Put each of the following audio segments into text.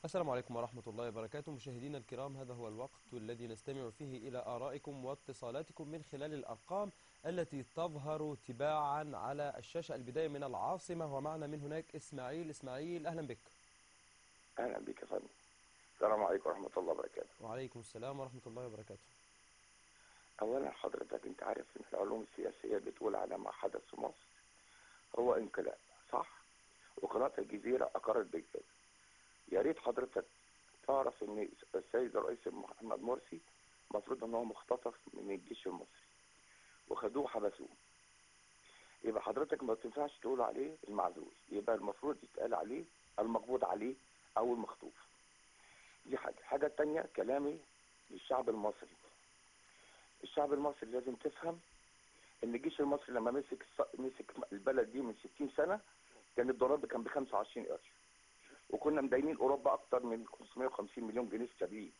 السلام عليكم ورحمة الله وبركاته مشاهدينا الكرام هذا هو الوقت الذي نستمع فيه إلى آرائكم واتصالاتكم من خلال الأرقام التي تظهر تباعا على الشاشة البداية من العاصمة ومعنا من هناك إسماعيل إسماعيل أهلا بك اهلا بك يا فندم السلام عليكم ورحمه الله وبركاته وعليكم السلام ورحمة الله وبركاته اولا حضرتك انت عارف ان العلوم السياسيه بتقول على ما حدث في مصر هو انقلاب صح وقناه الجزيره اقرت بكده يا ريت حضرتك تعرف ان السيد الرئيس محمد مرسي المفروض ان هو مختطف من الجيش المصري وخدوه وحبسوه يبقى حضرتك ما تنفعش تقول عليه المعزول يبقى المفروض يتقال عليه المقبوض عليه او المخطوف دي حاجه الحاجه التانية كلامي للشعب المصري الشعب المصري لازم تفهم ان الجيش المصري لما مسك الص- مسك البلد دي من 60 سنه كان الدولار كان ب 25 قرش وكنا مدينين اوروبا اكتر من 550 مليون جنيه استرليني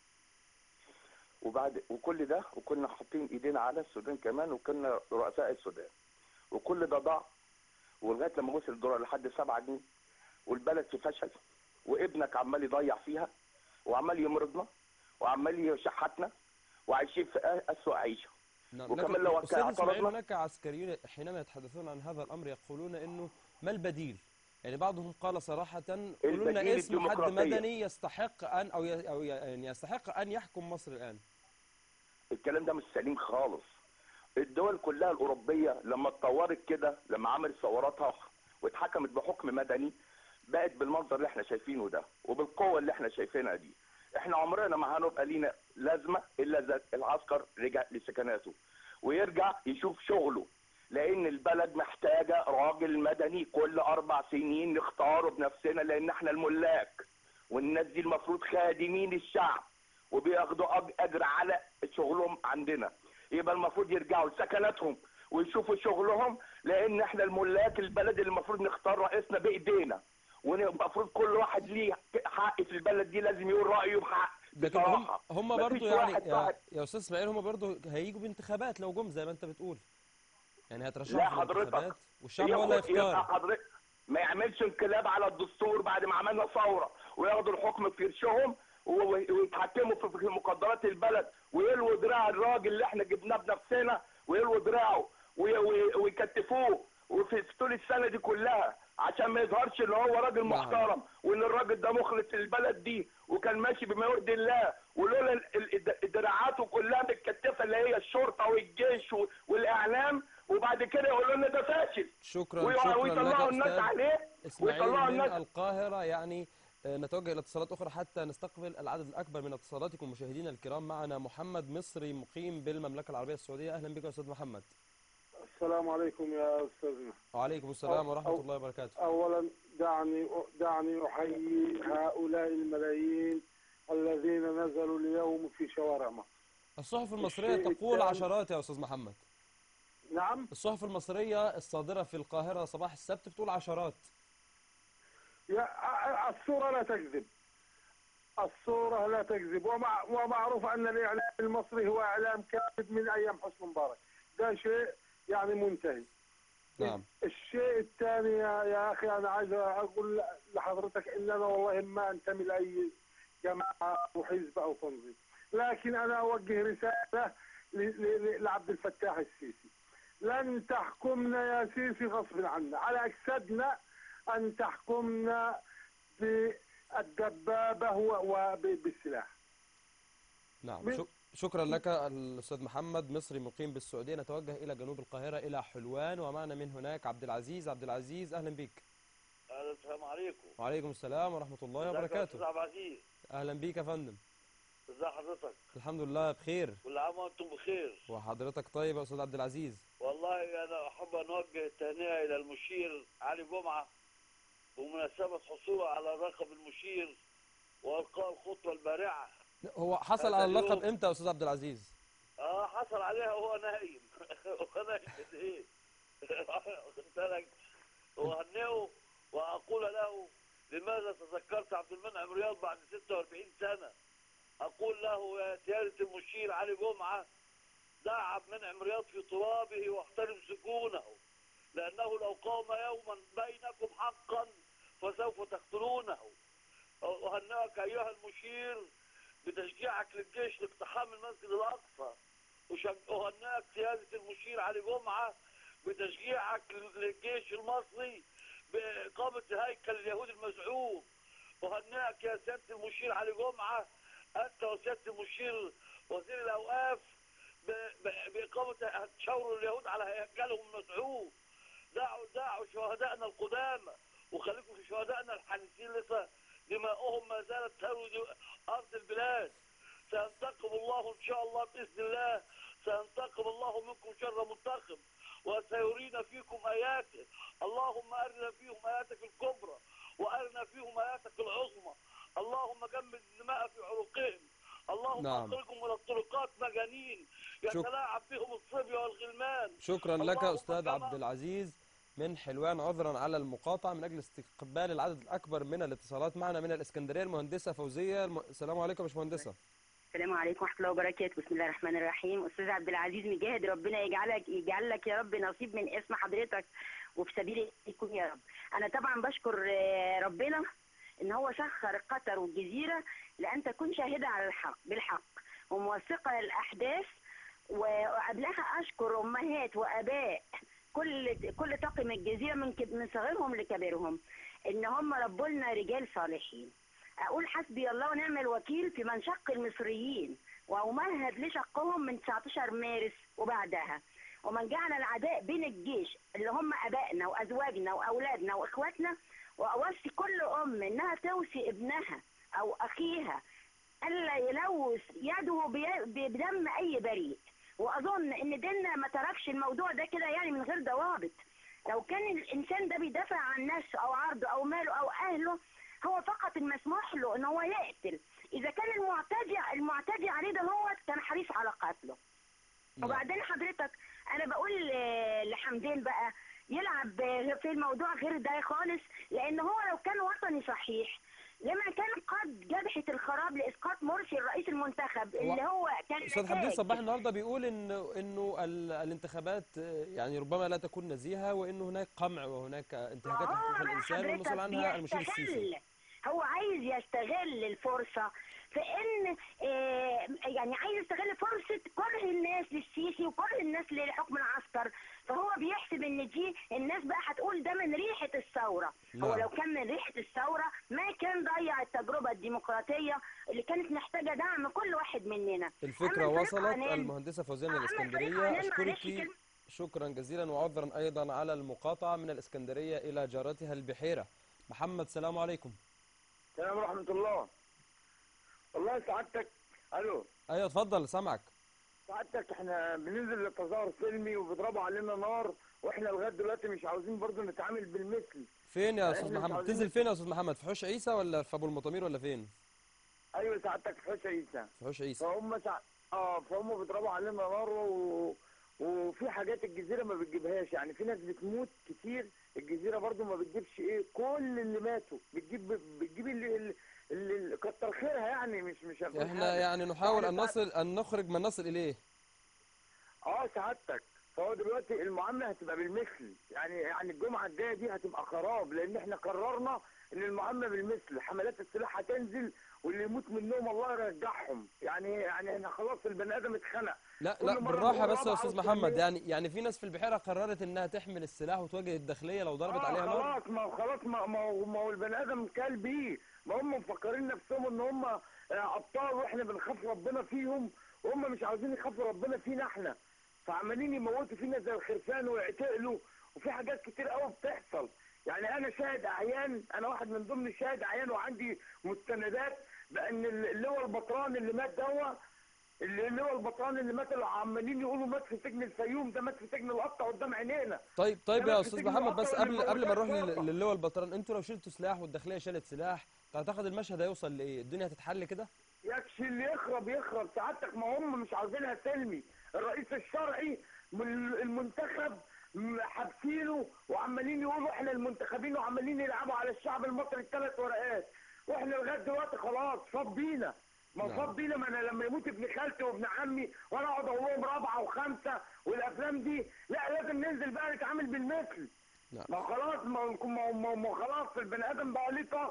وبعد وكل ده وكنا حاطين ايدينا على السودان كمان وكنا رؤساء السودان وكل ده ضاع ولغايه لما وصل الدولار لحد 7 جنيه والبلد في فشل وابنك عمال يضيع فيها وعمال يمرضنا وعمال يشحتنا وعايشين في أ- اسوء عيشه نعم وكمان لكن لو أستاذ إسماعيل اعترضنا- هناك عسكريون حينما يتحدثون عن هذا الأمر يقولون أنه ما البديل يعني بعضهم قال صراحة قولوا لنا البديل اسم حد الديمقراطية. مدني يستحق أن أو ي- أو ي- يعني يستحق أن يحكم مصر الآن الكلام ده مش سليم خالص الدول كلها الاوروبيه لما اتطورت كده لما عملت ثوراتها واتحكمت بحكم مدني بقت بالمنظر اللي احنا شايفينه ده وبالقوه اللي احنا شايفينها دي احنا عمرنا ما هنبقى لينا لازمه الا اذا العسكر رجع لسكناته ويرجع يشوف شغله لان البلد محتاجه راجل مدني كل اربع سنين نختاره بنفسنا لان احنا الملاك والناس دي المفروض خادمين الشعب وبياخدوا أج- اجر على شغلهم عندنا يبقى المفروض يرجعوا لسكناتهم ويشوفوا شغلهم لان احنا الملاك البلد اللي المفروض نختار رئيسنا بايدينا والمفروض كل واحد ليه حق في البلد دي لازم يقول رايه بحق لكن هم بصراحه هم مفيش برضو يعني واحد يا, صاحب يا استاذ اسماعيل هم برضو هيجوا بانتخابات لو جم زي ما انت بتقول يعني هيترشحوا لا في حضرتك الانتخابات والشعب هو اللي ياخد- يبقى هيختار حضرتك ما يعملش انقلاب على الدستور بعد ما عملنا ثوره وياخدوا الحكم في رشهم و- ويتحكموا في في مقدرات البلد ويلووا دراع الراجل اللي احنا جبناه بنفسنا ويلووا دراعه وي- وي- ويكتفوه وفي في طول السنه دي كلها عشان ما يظهرش ان هو راجل نعم. محترم وان الراجل ده مخلص للبلد دي وكان ماشي بما يرضي الله ولولا ال- ال- دراعاته كلها متكتفه اللي هي الشرطه والجيش و- والاعلام وبعد كده يقولوا لنا ده فاشل شكرا ويقع- شكرا ويطلعوا لك الناس استاذ عليه اسماعيل ويطلعوا من الناس القاهرة يعني آه، نتوجه إلى اتصالات أخرى حتى نستقبل العدد الأكبر من اتصالاتكم مشاهدينا الكرام معنا محمد مصري مقيم بالمملكة العربية السعودية أهلا بك يا أستاذ محمد السلام عليكم يا أستاذنا وعليكم السلام أو- ورحمة أو- الله وبركاته أولا دعني دعني أحيي هؤلاء الملايين الذين نزلوا اليوم في شوارع مصر الصحف المصرية الشيء تقول الثاني- عشرات يا أستاذ محمد نعم الصحف المصرية الصادرة في القاهرة صباح السبت بتقول عشرات يا الصورة لا تكذب الصورة لا تكذب ومع ومعروف أن الإعلام المصري هو إعلام كاذب من أيام حسن مبارك ده شيء يعني منتهي نعم الشيء الثاني يا, يا اخي انا عايز اقول لحضرتك ان انا والله ما انتمي لاي جماعه او حزب او تنظيم لكن انا اوجه رساله ل- ل- ل- لعبد الفتاح السيسي لن تحكمنا يا سيسي غصب عنا على اجسادنا ان تحكمنا بالدبابه وبالسلاح نعم من- شك- شكرا لك الأستاذ محمد مصري مقيم بالسعودية نتوجه إلى جنوب القاهرة إلى حلوان ومعنا من هناك عبد العزيز عبد العزيز أهلا بك السلام عليكم وعليكم السلام ورحمة الله ازيك يا وبركاته استاذ عبد العزيز أهلا بيك يا فندم ازي حضرتك الحمد لله بخير كل عام وانتم بخير وحضرتك طيب يا أستاذ عبد العزيز والله انا احب ان اوجه التهنئه الى المشير علي جمعه بمناسبه حصوله على لقب المشير والقاء الخطوه البارعه هو حصل هذا على اللقب اليوم- إمتى يا أستاذ عبد العزيز اه حصل عليها وهو نايم وهو نايم ايه واخد بالك وهنئه واقول له لماذا تذكرت عبد المنعم رياض بعد 46 سنه اقول له يا سياده المشير علي جمعه دع عبد المنعم رياض في ترابه واحترم سكونه لانه لو قام يوما بينكم حقا فسوف تقتلونه أهنئك أيها المشير بتشجيعك للجيش لاقتحام المسجد الأقصى وشج- أهنئك سيادة المشير علي جمعة بتشجيعك للجيش المصري بإقامة هيكل اليهود المزعوم أهنئك يا سيادة المشير علي جمعة أنت وسيادة المشير وزير الأوقاف ب- ب- بإقامة شور اليهود على هيكلهم المزعوم دعوا دعوا شهدائنا القدامى وخليكم في شهدائنا الحديثين لسه دماؤهم ما زالت تروي دم- أرض البلاد سينتقم الله إن شاء الله بإذن الله سينتقم الله منكم شر منتقم وسيرينا فيكم آياته اللهم أرنا فيهم آياتك الكبرى وأرنا فيهم آياتك العظمى اللهم جمد الدماء في عروقهم اللهم نعم. أخرجهم من الطرقات مجانين شك- يتلاعب بهم الصبي والغلمان شكرا لك اللهم أستاذ كما- عبد العزيز من حلوان عذرا على المقاطعة من أجل استقبال العدد الأكبر من الاتصالات معنا من الإسكندرية المهندسة فوزية الم... السلام عليكم يا باشمهندسة السلام عليكم ورحمة الله وبركاته بسم الله الرحمن الرحيم أستاذ عبد العزيز مجاهد ربنا يجعلك يجعل لك يا رب نصيب من اسم حضرتك وفي سبيل يكون يا رب أنا طبعا بشكر آه، ربنا إن هو سخر قطر والجزيرة لأن تكون شاهدة على الحق بالحق وموثقة الأحداث وقبلها أشكر أمهات وآباء كل كل طاقم الجزيرة من كب- من صغيرهم لكبيرهم إن هم ربوا لنا رجال صالحين اقول حسبي الله ونعم الوكيل في من شق المصريين وامهد لشقهم من 19 مارس وبعدها ومن جعل العداء بين الجيش اللي هم ابائنا وازواجنا واولادنا واخواتنا واوصي كل ام انها توصي ابنها او اخيها الا يلوث يده بي- بدم اي بريء واظن ان ديننا ما تركش الموضوع ده كده يعني من غير ضوابط لو كان الانسان ده بيدافع عن نفسه او عرضه او ماله او اهله هو فقط المسموح له ان هو يقتل اذا كان المعتدي المعتدي عليه ده هو كان حريص على قتله نعم. وبعدين حضرتك انا بقول ل- لحمدين بقى يلعب في الموضوع غير ده خالص لان هو لو كان وطني صحيح لما كان قد جبهة الخراب لإسقاط مرسي الرئيس المنتخب اللي هو كان أستاذ حمدين نتاج. صباح النهارده بيقول إنه إنه ال- الانتخابات آه، يعني ربما لا تكون نزيهة وإنه هناك قمع وهناك انتهاكات آه، لحقوق بقى الإنسان حضرتك والمسؤول عنها المشير السيسي بيستغل. هو عايز يستغل الفرصة في ان آه، يعني عايز يستغل فرصة كره الناس للسيسي وكره الناس لحكم العسكر فهو بيحسب ان دي الناس بقى هتقول ده من ريحة الثورة هو نعم. لو كان من ريحة الثورة ما كان ضيع التجربة الديمقراطية اللي كانت محتاجة دعم كل واحد مننا الفكرة أما الفريق وصلت عنان- المهندسة فوزية من آه، أما الفريق الإسكندرية عنان معلش أشكرك كلمة. شكرا جزيلا وعذرا أيضا على المقاطعة من الإسكندرية إلى جارتها البحيرة محمد سلام عليكم السلام ورحمة الله والله سعادتك الو أيوة اتفضل سامعك سعادتك احنا بننزل للتظاهر سلمي وبيضربوا علينا نار واحنا لغايه دلوقتي مش عاوزين برضو نتعامل بالمثل فين يا إحنا أستاذ مش محمد عاوزين- تنزل فين يا أستاذ محمد في حوش عيسى ولا في أبو المطامير ولا فين ايوه سعادتك في حوش عيسى في حوش عيسى فهم سع... اه فهم بيضربوا علينا نار و... وفي حاجات الجزيره ما بتجيبهاش يعني في ناس بتموت كتير الجزيره برضو ما بتجيبش ايه كل اللي ماتوا بتجيب بتجيب اللي, اللي... اللي كتر خيرها يعني مش مش هنقول احنا حاجة. يعني نحاول أن يعني نصل أن نخرج من نصل إليه اه سعادتك فهو دلوقتي المعامله هتبقى بالمثل يعني يعني الجمعه الجايه دي هتبقى خراب لان احنا قررنا ان المعامله بالمثل حملات السلاح هتنزل واللي يموت منهم الله يرجعهم يعني يعني احنا خلاص البني ادم اتخنق لا كل لا مرة بالراحة بنقول بس يا رابعة أستاذ وثانية. محمد يعني يعني في ناس في البحيرة قررت إنها تحمل السلاح وتواجه الداخلية لو ضربت آه عليها نار خلاص ما هو خلاص ما ما هو, ما هو البني ادم كال بيه ما هم مفكرين نفسهم ان هم آه، ابطال واحنا بنخاف ربنا فيهم وهم مش عاوزين يخافوا ربنا فينا احنا فعمالين يموتوا فينا زي الخرفان ويعتقلوا وفي حاجات كتير قوي بتحصل يعني انا شاهد اعيان انا واحد من ضمن شاهد اعيان وعندي مستندات بان اللواء البطران اللي مات دوا اللي اللواء البطران اللي مات اللي عمالين يقولوا مات في سجن الفيوم ده مات في سجن القطه قدام عينينا طيب طيب إنما يا في استاذ سجن محمد بس القطر قبل اللي قبل ما نروح موجود لل- طاقة. للواء البطران انتوا لو شلتوا سلاح والداخليه شالت سلاح تعتقد المشهد هيوصل لايه الدنيا هتتحل كده يكفي اللي يخرب يخرب سعادتك ما هم مش عاوزينها سلمي الرئيس الشرعي من المنتخب م- حابسينه وعمالين يقولوا احنا المنتخبين وعمالين يلعبوا على الشعب المصري الثلاث ورقات واحنا لغايه دلوقتي خلاص فاض بينا ما نعم. فاض بينا ما انا لما يموت ابن خالتي وابن عمي وانا اقعد اقول لهم رابعه وخمسه والافلام دي لا لازم ننزل بقى نتعامل بالمثل نعم ما خلاص ما ما ما, ما خلاص البني ادم بقى ليه طاقه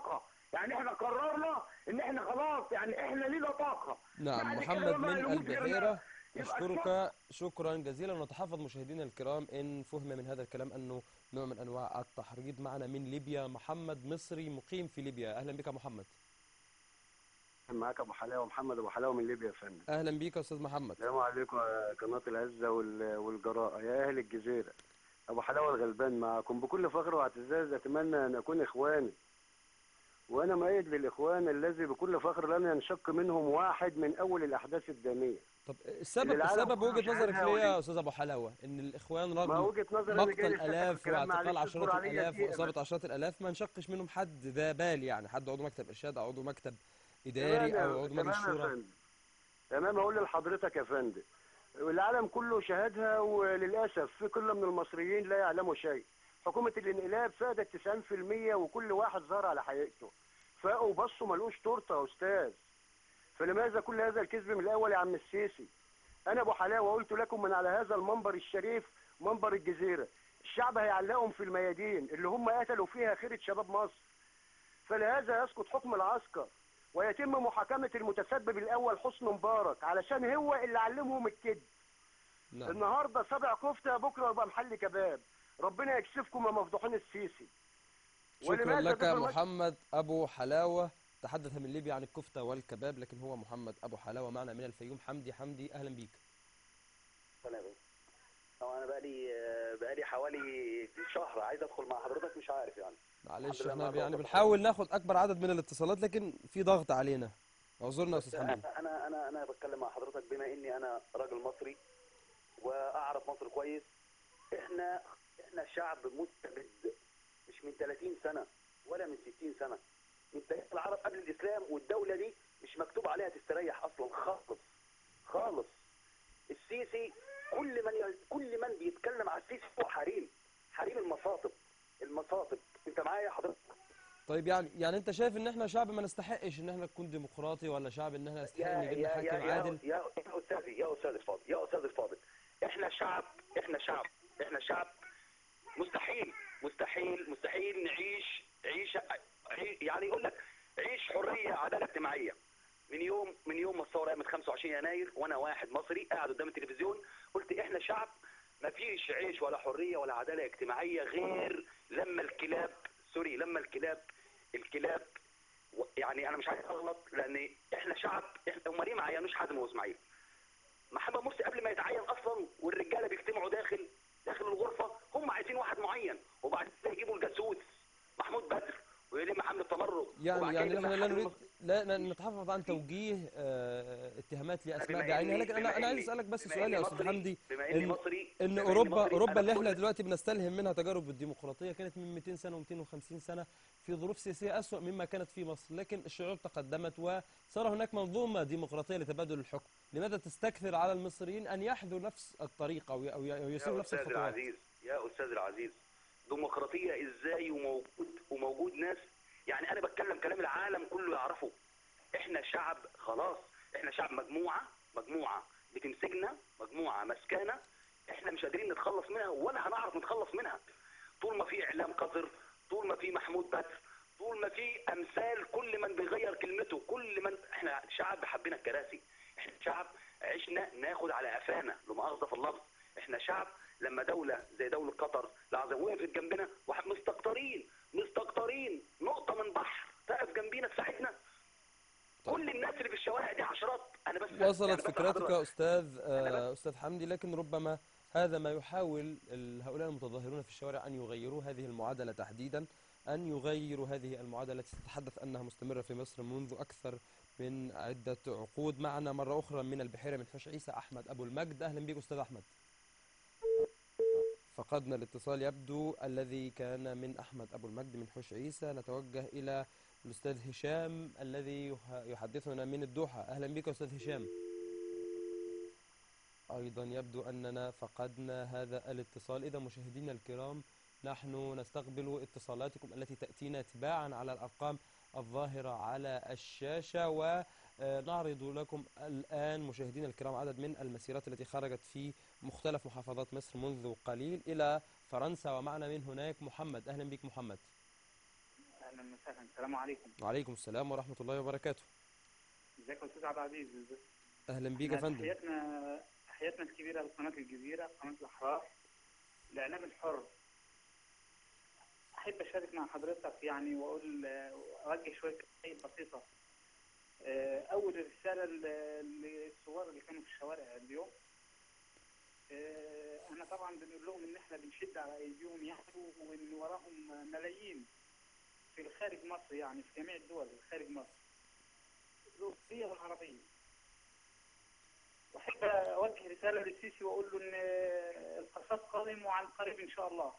يعني احنا قررنا ان احنا خلاص يعني احنا لينا طاقه نعم بعد محمد كده بقى من نموت غيرنا. البحيرة يبقى أشكرك شكرا جزيلا ونتحفظ مشاهدينا الكرام إن فهم من هذا الكلام أنه نوع من أنواع التحريض معنا من ليبيا محمد مصري مقيم في ليبيا أهلا بك محمد معاك ابو حلاوه محمد ابو حلاوه من ليبيا يا فندم أهلا بك يا أستاذ محمد السلام عليكم يا قناه العزه وال- والجراءه يا اهل الجزيره ابو حلاوه الغلبان معكم بكل فخر واعتزاز اتمنى ان اكون اخواني وانا مؤيد للاخوان الذي بكل فخر لن ينشق منهم واحد من اول الاحداث الداميه طب السبب العالم السبب كله وجهة نظرك شاهدها في إيه يا ودي- أستاذ أبو حلاوة إن الإخوان ما رغم وجهه نظري أنا جاي مقتل لسه آلاف الكلام واعتقال معلش عشرات اصبر عليا الآلاف دقيقة وإصابة بس. عشرات الآلاف ما نشقش منهم حد ذا بال يعني حد عضو مكتب إرشاد أو عضو مكتب تمام إداري يا- أو عضو مجلس تمام يا شورى فندم تمام اقول لحضرتك يا فندم العالم كله شاهدها وللاسف في كل من المصريين لا يعلموا شيء حكومه الانقلاب فادت 90% وكل واحد ظهر على حقيقته فاقوا وبصوا ملوش تورته يا استاذ فلماذا كل هذا الكذب من الاول يا عم السيسي انا ابو حلاوه قلت لكم من على هذا المنبر الشريف منبر الجزيره الشعب هيعلقهم في الميادين اللي هم قتلوا فيها خيره شباب مصر فلهذا يسقط حكم العسكر ويتم محاكمة المتسبب الأول حسن مبارك علشان هو اللي علمهم الكذب نعم النهاردة سبع كفتة بكرة يبقى محل كباب ربنا يكسفكم يا مفضوحين السيسي شكرا ولماذا لك تفضل- محمد أبو حلاوة تحدث من ليبيا عن الكفتة والكباب لكن هو محمد أبو حلاوة معنا من الفيوم حمدي حمدي أهلا بيك هو انا بقالي بقالي حوالي شهر عايز ادخل مع حضرتك مش عارف يعني معلش الحمد لله احنا النهاردة يعني وصلت. بنحاول ناخد أكبر عدد من الاتصالات لكن في ضغط علينا اعذرنا يا أستاذ حمدي انا انا انا انا بتكلم مع حضرتك بما اني انا راجل مصري واعرف مصر كويس احنا احنا شعب مستبد مش من 30 سنه ولا من 60 سنه من تاريخ العرب قبل الاسلام والدوله دي مش مكتوب عليها تستريح اصلا خالص خالص السيسي كل من ي- كل من بيتكلم على السيسي هو حريم حريم المصاطب المصاطب انت معايا يا حضرتك طيب يعني يعني أنت شايف إن احنا شعب ما نستحقش إن احنا نكون ديمقراطي ولا شعب إن احنا نستحق إن يجي لنا حاكم يا عادل يا يا استاذي يا استاذ الفاضل يا استاذ الفاضل احنا شعب احنا شعب احنا شعب مستحيل مستحيل مستحيل نعيش عيشه عي- يعني يقول لك عيش حريه عداله اجتماعيه من يوم من يوم ما الثوره قامت 25 يناير وانا واحد مصري قاعد قدام التلفزيون قلت احنا شعب ما فيش عيش ولا حريه ولا عداله اجتماعيه غير لما الكلاب سوري لما الكلاب الكلاب و- يعني انا مش عايز اغلط لان احنا شعب احنا هم ليه ما عينوش حازم واسماعيل محمد مرسي قبل ما يتعين اصلا والرجاله بيجتمعوا داخل داخل الغرفه هم عايزين واحد معين وبعدين يجيبوا الجاسوس محمود بدر ويلم حمله تمرد يعني وبعد يعني كده احنا لا يدخل نريد مصر. لا لا نتحفظ عن توجيه آه، اتهامات لاسماء بما بعينها إني- لكن انا بما انا عايز إني- اسالك بس بما سؤال إني يا استاذ مصري- حمدي بما اني ان مصري ان بما إني اوروبا مصري، اوروبا أنا اللي احنا بقول- دلوقتي بنستلهم منها تجارب الديمقراطيه كانت من 200 سنه و250 سنه في ظروف سياسيه اسوا مما كانت في مصر لكن الشعوب تقدمت وصار هناك منظومه ديمقراطيه لتبادل الحكم لماذا تستكثر على المصريين ان يحذوا نفس الطريق او ي- او ي- أو يسيروا يا نفس استاذ الخطوات العزيز يا استاذ العزيز ديمقراطيه ازاي وموجود وموجود ناس يعني انا بتكلم كلام العالم كله يعرفه احنا شعب خلاص احنا شعب مجموعه مجموعه بتمسكنا مجموعه مسكانه احنا مش قادرين نتخلص منها ولا هنعرف نتخلص منها طول ما في اعلام قذر طول ما في محمود بدر طول ما في امثال كل من بيغير كلمته كل من احنا شعب حبينا الكراسي احنا شعب عشنا ناخد على قفانا لمؤاخذه في اللفظ احنا شعب لما دوله زي دوله قطر العظيم وقفت جنبنا واحد مستكترين مستكترين نقطه من بحر تقف جنبينا تساعدنا كل الناس اللي في الشوارع دي عشرات انا بس يعني وصلت بس فكرتك حضرتك- يا استاذ أنا آه، استاذ حمدي لكن ربما هذا ما يحاول ال- هؤلاء المتظاهرون في الشوارع ان يغيروا هذه المعادله تحديدا ان يغيروا هذه المعادله التي تتحدث انها مستمره في مصر منذ اكثر من عده عقود معنا مره اخرى من البحيره من حوش عيسى احمد ابو المجد اهلا بك استاذ احمد فقدنا الاتصال يبدو الذي كان من احمد ابو المجد من حوش عيسى نتوجه الى الاستاذ هشام الذي يح- يحدثنا من الدوحه اهلا بك يا استاذ هشام أيضا يبدو أننا فقدنا هذا الاتصال إذا مشاهدينا الكرام نحن نستقبل اتصالاتكم التي تأتينا تباعا على الأرقام الظاهرة على الشاشة ونعرض لكم الآن مشاهدينا الكرام عدد من المسيرات التي خرجت في مختلف محافظات مصر منذ قليل إلى فرنسا ومعنا من هناك محمد أهلا بك محمد اهلا وسهلا السلام عليكم وعليكم السلام ورحمة الله وبركاته ازيك يا استاذ عبد العزيز أهلا بيك يا إحنا فندم تحياتنا تحياتنا الكبيره لقناه الجزيره قناه الاحرار الاعلام الحر احب اشارك مع حضرتك يعني واقول اوجه شويه كلمات بسيطه آه، اول رساله ل- للثوار اللي كانوا في الشوارع اليوم آه، انا طبعا بنقول لهم ان احنا بنشد على ايديهم يعني وان وراهم ملايين في الخارج مصر يعني في جميع الدول خارج مصر الأوروبية والعربية وأحب أوجه رسالة للسيسي وأقول له إن القصاص قادم وعن قريب إن شاء الله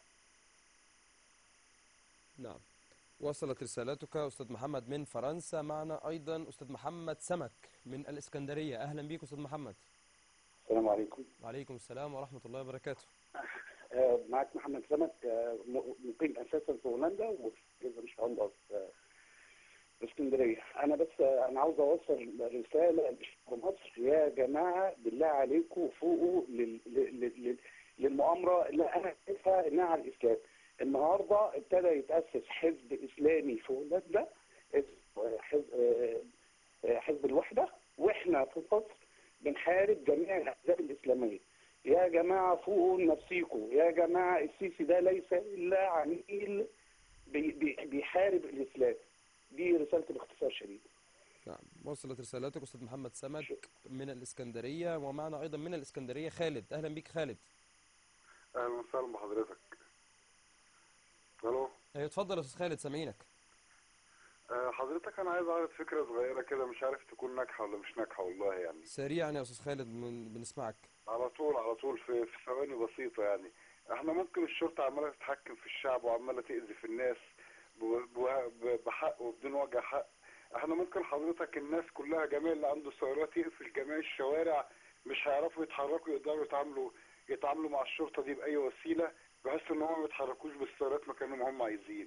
نعم وصلت رسالتك أستاذ محمد من فرنسا معنا أيضا أستاذ محمد سمك من الإسكندرية أهلا بيك أستاذ محمد السلام عليكم وعليكم السلام ورحمة الله وبركاته آه، معك محمد سمك آه، م- مقيم اساسا في هولندا وجزء مش هولندا في في اسكندريه انا بس آه، انا عاوز اوصل رساله لشعب مصر يا جماعه بالله عليكم فوقوا لل- لل- لل- للمؤامره اللي انا شايفها انها على الاسلام النهارده ابتدى يتاسس حزب اسلامي في هولندا اسمه حزب آه، آه، حزب الوحده واحنا في مصر بنحارب جميع الاحزاب الاسلاميه يا جماعة فوقوا لنفسيكم يا جماعة السيسي ده ليس إلا عميل بي بي بيحارب الإسلام دي رسالتي باختصار شديد نعم وصلت رسالتك أستاذ محمد سمك من الإسكندرية ومعنا أيضا من الإسكندرية خالد أهلا بيك خالد اهلا وسهلا بحضرتك الو أيوة اتفضل يا أستاذ خالد سامعينك آه، حضرتك انا عايز اعرض فكره صغيره كده مش عارف تكون ناجحه ولا مش ناجحه والله يعني سريعا يا أستاذ خالد من بنسمعك على طول على طول في في ثواني بسيطه يعني احنا ممكن الشرطه عماله تتحكم في الشعب وعماله تاذي في الناس ب- ب- بحق وبدون وجه حق احنا ممكن حضرتك الناس كلها جميع اللي عنده سيارات يقفل جميع الشوارع مش هيعرفوا يتحركوا يقدروا يتعاملوا يتعاملوا مع الشرطه دي باي وسيله بحيث ان هم ما يتحركوش بالسيارات مكان ما هم عايزين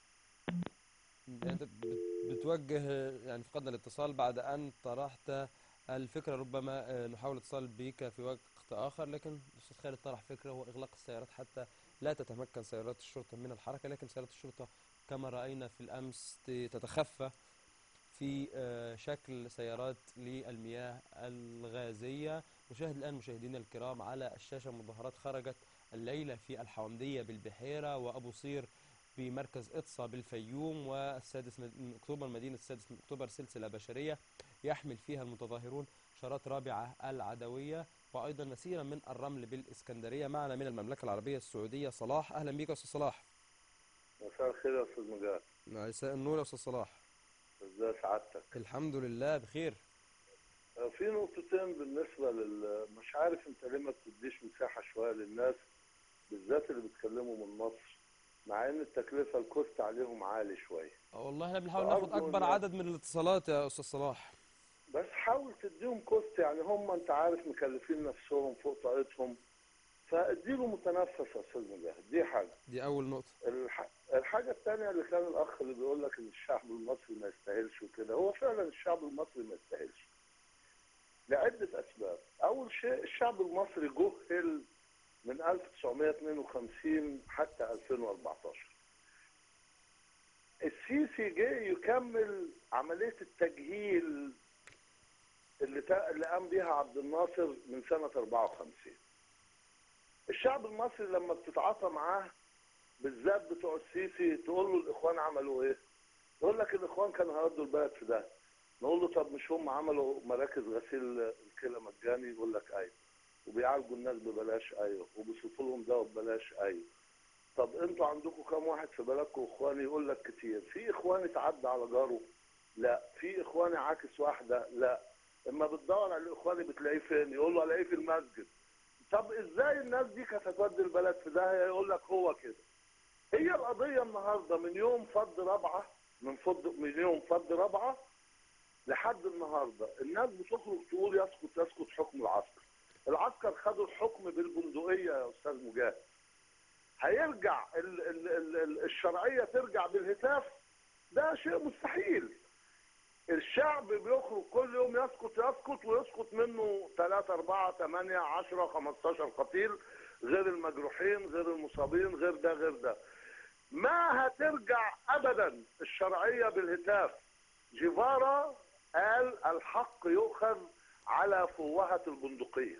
يعني أنت بت- بتوجه يعني فقدنا الاتصال بعد أن طرحت الفكرة ربما آه، نحاول الاتصال بك في وقت آخر لكن الأستاذ خالد طرح فكرة هو إغلاق السيارات حتى لا تتمكن سيارات الشرطة من الحركة لكن سيارات الشرطة كما رأينا في الأمس ت- تتخفى في آه، شكل سيارات للمياه الغازية نشاهد الآن مشاهدينا الكرام على الشاشة مظاهرات خرجت الليلة في الحومدية بالبحيرة وأبو صير بمركز إطسا بالفيوم والسادس من أكتوبر مدينة السادس من أكتوبر سلسلة بشرية يحمل فيها المتظاهرون شارات رابعة العدوية وأيضا مسيرة من الرمل بالإسكندرية معنا من المملكة العربية السعودية صلاح أهلا بك يا أستاذ صلاح مساء الخير يا استاذ مجاهد مساء النور يا أستاذ صلاح ازاي سعادتك الحمد لله بخير آه، في نقطتين بالنسبه لل مش عارف انت ليه ما بتديش مساحه شويه للناس بالذات اللي بيتكلموا من مصر مع ان التكلفه الكوست عليهم عالي شويه آه، والله احنا بنحاول ناخد فأرجو أكبر إن- عدد من الاتصالات يا أستاذ صلاح بس حاول تديهم كوست يعني هم انت عارف مكلفين نفسهم فوق طاقتهم فاديله متنفس يا استاذ مجاهد دي حاجه دي أول نقطة الح... الحاجة الثانية اللي كان الأخ اللي بيقول لك إن الشعب المصري ما يستاهلش وكده هو فعلا الشعب المصري ما يستاهلش لعدة أسباب أول شيء الشعب المصري جهل من 1952 حتى 2014 السيسي جه يكمل عملية التجهيل اللي تا... اللي قام بيها عبد الناصر من سنة 54 الشعب المصري لما بتتعاطى معاه بالذات بتوع السيسي تقول له الاخوان عملوا ايه؟ يقول لك الاخوان كانوا هيودوا البلد في ده نقول له طب مش هم عملوا مراكز غسيل الكلى مجاني يقول لك ايوه وبيعالجوا الناس ببلاش ايوه وبيصرفوا لهم دواء ببلاش ايوه طب انتوا عندكم كام واحد في بلدكم اخواني يقول لك كتير في اخوان اتعدى على جاره لا في اخواني عاكس واحده لا اما بتدور على الاخواني بتلاقيه فين يقول له الاقيه في المسجد طب ازاي الناس دي كانت هتودي البلد في ده يقول لك هو كده هي القضيه النهارده من يوم فض رابعه من فض من يوم فض رابعه لحد النهارده الناس بتخرج تقول يسقط يسقط حكم العسكر العسكر خدوا الحكم بالبندقيه يا استاذ مجاهد هيرجع ال ال ال ال الشرعيه ترجع بالهتاف ده شيء مستحيل الشعب بيخرج كل يوم يسقط يسقط ويسقط منه 3 4 8 10 15 قتيل غير المجروحين غير المصابين غير ده غير ده ما هترجع ابدا الشرعيه بالهتاف جيفارا قال الحق يؤخذ على فوهه البندقيه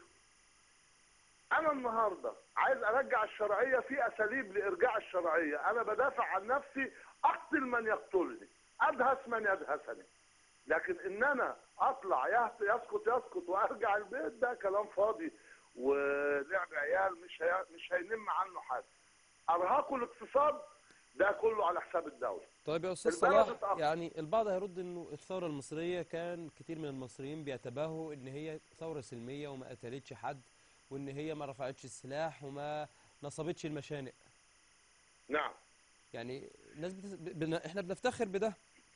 انا النهارده عايز ارجع الشرعيه في اساليب لارجاع الشرعيه انا بدافع عن نفسي اقتل من يقتلني ادهس من يدهسني لكن ان انا اطلع يهت- يسقط يسقط وارجع البيت ده كلام فاضي ولعب عيال مش هي... مش هينم عنه حاجه ارهاقوا الاقتصاد ده كله على حساب الدوله طيب يا استاذ البلد صلاح اتأخر. يعني البعض هيرد انه الثوره المصريه كان كتير من المصريين بيتباهوا ان هي ثوره سلميه وما قتلتش حد وان هي ما رفعتش السلاح وما نصبتش المشانق نعم يعني الناس بتس... ب... بن... احنا بنفتخر بده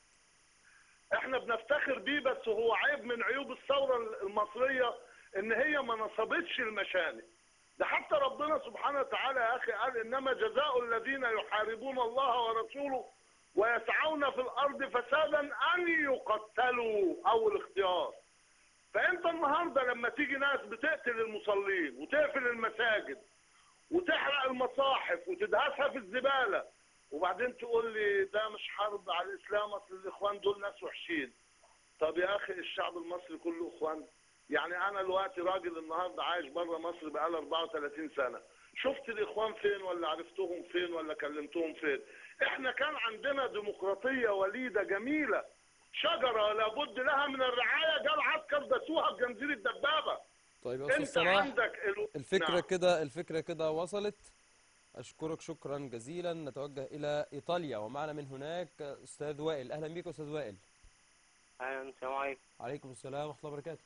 احنا بنفتخر بيه بس هو عيب من عيوب الثوره المصريه ان هي ما نصبتش المشانق ده حتى ربنا سبحانه وتعالى يا اخي قال انما جزاء الذين يحاربون الله ورسوله ويسعون في الارض فسادا ان يقتلوا اول اختيار فانت النهارده لما تيجي ناس بتقتل المصلين وتقفل المساجد وتحرق المصاحف وتدهسها في الزباله وبعدين تقول لي ده مش حرب على الاسلام اصل الاخوان دول ناس وحشين طب يا اخي الشعب المصري كله اخوان يعني انا دلوقتي راجل النهارده عايش بره مصر بقالي 34 سنه شفت الاخوان فين ولا عرفتهم فين ولا كلمتهم فين احنا كان عندنا ديمقراطيه وليده جميله شجره لابد لها من الرعايه جه العسكر دسوها بجنزير الدبابه طيب يا استاذ انت صلاح عندك ال... الفكره نعم. كده الفكره كده وصلت اشكرك شكرا جزيلا نتوجه الى ايطاليا ومعنا من هناك استاذ وائل اهلا بيك استاذ وائل اهلا السلام عليكم عليكم السلام ورحمه الله وبركاته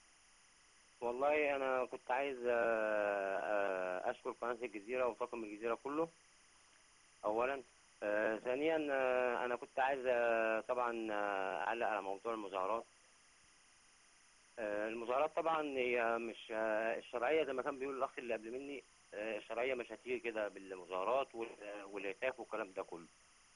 والله انا كنت عايز آه، آه، اشكر قناه الجزيره وطاقم الجزيره كله اولا آه، ثانيا آه، انا كنت عايز آه، طبعا آه، اعلق على موضوع المظاهرات آه، المظاهرات طبعا هي مش آه، الشرعيه زي ما كان بيقول الاخ اللي قبل مني آه، الشرعيه مش هتيجي كده بالمظاهرات وال- والهتاف والكلام ده كله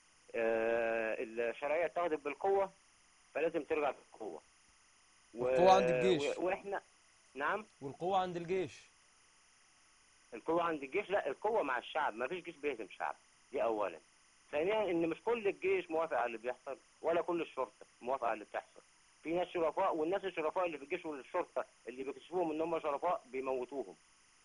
آه، الشرعيه اتخذت بالقوه فلازم ترجع بالقوه و- القوة عند الجيش. و- واحنا نعم والقوه عند الجيش القوة عند الجيش لا القوة مع الشعب ما فيش جيش بيهزم شعب دي أولا ثانيا إن مش كل الجيش موافق على اللي بيحصل ولا كل الشرطة موافقة على اللي بتحصل في ناس شرفاء والناس الشرفاء اللي في الجيش والشرطة اللي بيكتشفوهم إن هم شرفاء بيموتوهم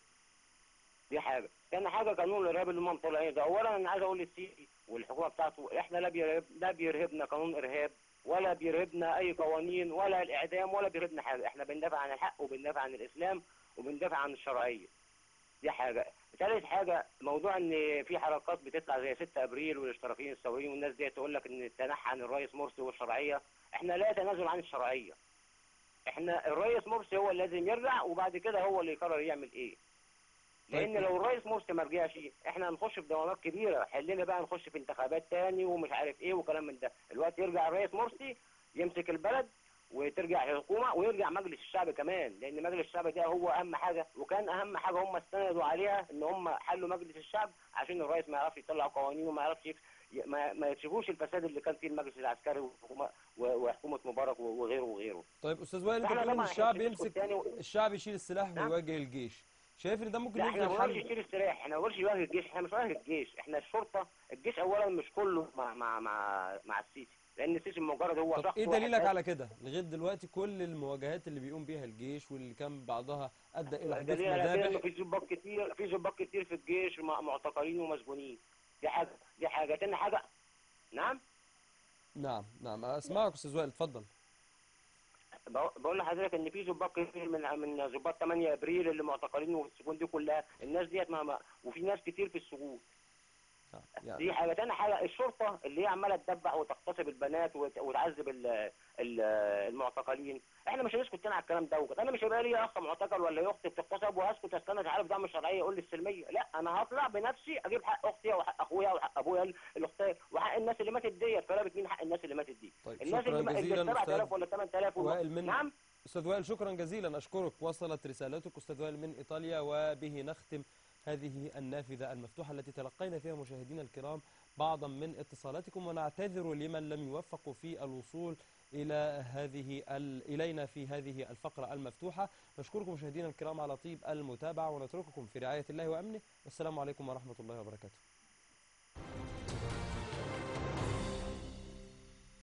دي حاجة تاني حاجة قانون الإرهاب اللي هم مطلعينه ده أولا أنا عايز أقول للسيسي والحكومة بتاعته إحنا لا بيرهب لا بيرهبنا قانون إرهاب ولا بيرهبنا أي قوانين ولا الإعدام ولا بيرهبنا حاجة إحنا بندافع عن الحق وبندافع عن الإسلام وبندافع عن الشرعية دي حاجة ثالث حاجة موضوع ان في حركات بتطلع زي 6 ابريل والاشتراكيين الثوريين والناس دي تقول لك ان التنحي عن الرئيس مرسي والشرعية احنا لا تنازل عن الشرعية احنا الرئيس مرسي هو اللي لازم يرجع وبعد كده هو اللي يقرر يعمل ايه لان لو الرئيس مرسي ما رجعش احنا هنخش في دوامات كبيره حلنا بقى نخش في انتخابات تاني ومش عارف ايه وكلام من ده الوقت يرجع الرئيس مرسي يمسك البلد وترجع الحكومه ويرجع مجلس الشعب كمان لان مجلس الشعب ده هو اهم حاجه وكان اهم حاجه هم استندوا عليها ان هم حلوا مجلس الشعب عشان الرئيس ما يعرفش يطلع قوانين وما يعرفش يك- ي- ما, ما يكشفوش الفساد اللي كان فيه المجلس العسكري وحكومه و- وحكومه مبارك وغيره وغيره طيب استاذ وائل انت فإحنا بتقول ان طبعاً الشعب إحنا يمسك التاني و- الشعب يشيل السلاح نعم. ويواجه الجيش شايف ان ده ممكن لا احنا يفضل ما بنقولش حل يشيل السلاح احنا ما بنقولش يواجه الجيش احنا مش واجه الجيش احنا الشرطه الجيش اولا مش كله مع مع مع مع السيسي لان السيسي مجرد هو طب شخص ايه واحد دليلك بس. على كده لغايه دلوقتي كل المواجهات اللي بيقوم بيها الجيش واللي كان بعضها ادى الى حدوث دليل على كده انه مذابح في ضباط كتير في ضباط كتير في الجيش مع- معتقلين ومسجونين دي حاجه دي حاجه تاني حاجه نعم نعم نعم اسمعك استاذ وائل اتفضل بقول بقول لحضرتك ان في ضباط كتير من من ضباط 8 ابريل اللي معتقلين وفي السجون دي كلها الناس ديت ما ما- وفي ناس كتير في السجون يعني دي حاجه تاني حاجه الشرطه اللي هي عماله تدبح وتغتصب البنات وت- وتعذب ال- ال- المعتقلين احنا مش هنسكت تاني على الكلام دوت انا مش هيبقى لي اخ معتقل ولا اختي بتغتصب وهسكت استنى مش عارف ده مش شرعيه يقول لي السلميه لا انا هطلع بنفسي اجيب حق اختي وحق اخويا وحق ابويا الاختين وحق الناس اللي ماتت ديت فلا مين حق الناس اللي ماتت دي طيب الناس شكرا اللي جزيلا اللي 7000 استاذ ولا 8000 والله- وائل من نعم استاذ وائل شكرا جزيلا اشكرك وصلت رسالتك استاذ وائل من ايطاليا وبه نختم هذه النافذه المفتوحه التي تلقينا فيها مشاهدينا الكرام بعضا من اتصالاتكم ونعتذر لمن لم يوفقوا في الوصول الى هذه ال... الينا في هذه الفقره المفتوحه نشكركم مشاهدينا الكرام على طيب المتابعه ونترككم في رعايه الله وامنه والسلام عليكم ورحمه الله وبركاته